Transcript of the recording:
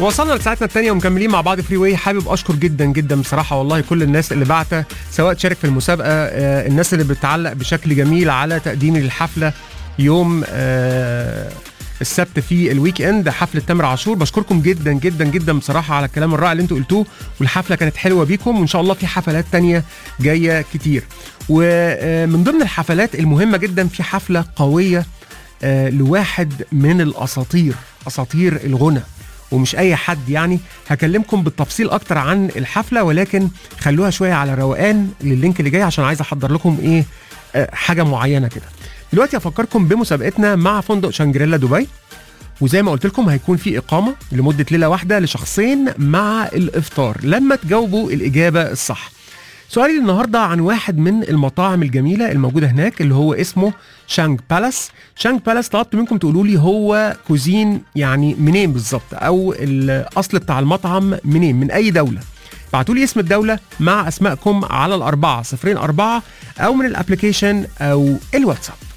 وصلنا لساعتنا الثانية ومكملين مع بعض فري واي حابب اشكر جدا جدا بصراحة والله كل الناس اللي بعتة سواء تشارك في المسابقة آه، الناس اللي بتعلق بشكل جميل على تقديمي للحفلة يوم آه، السبت في الويك اند حفلة تامر عاشور بشكركم جدا جدا جدا بصراحة على الكلام الرائع اللي انتوا قلتوه والحفلة كانت حلوة بيكم وان شاء الله في حفلات تانية جاية كتير ومن ضمن الحفلات المهمة جدا في حفلة قوية آه، لواحد من الاساطير اساطير الغنى ومش اي حد يعني هكلمكم بالتفصيل اكتر عن الحفله ولكن خلوها شويه على روقان للينك اللي جاي عشان عايز احضر لكم ايه آه، حاجه معينه كده دلوقتي افكركم بمسابقتنا مع فندق شانجريلا دبي وزي ما قلت لكم هيكون في اقامه لمده ليله واحده لشخصين مع الافطار لما تجاوبوا الاجابه الصح سؤالي النهارده عن واحد من المطاعم الجميله الموجوده هناك اللي هو اسمه شانج بالاس شانج بالاس طلبت منكم تقولوا لي هو كوزين يعني منين بالظبط او الاصل بتاع المطعم منين من اي دوله بعتوا لي اسم الدوله مع اسمائكم على الاربعه صفرين اربعه او من الابلكيشن او الواتساب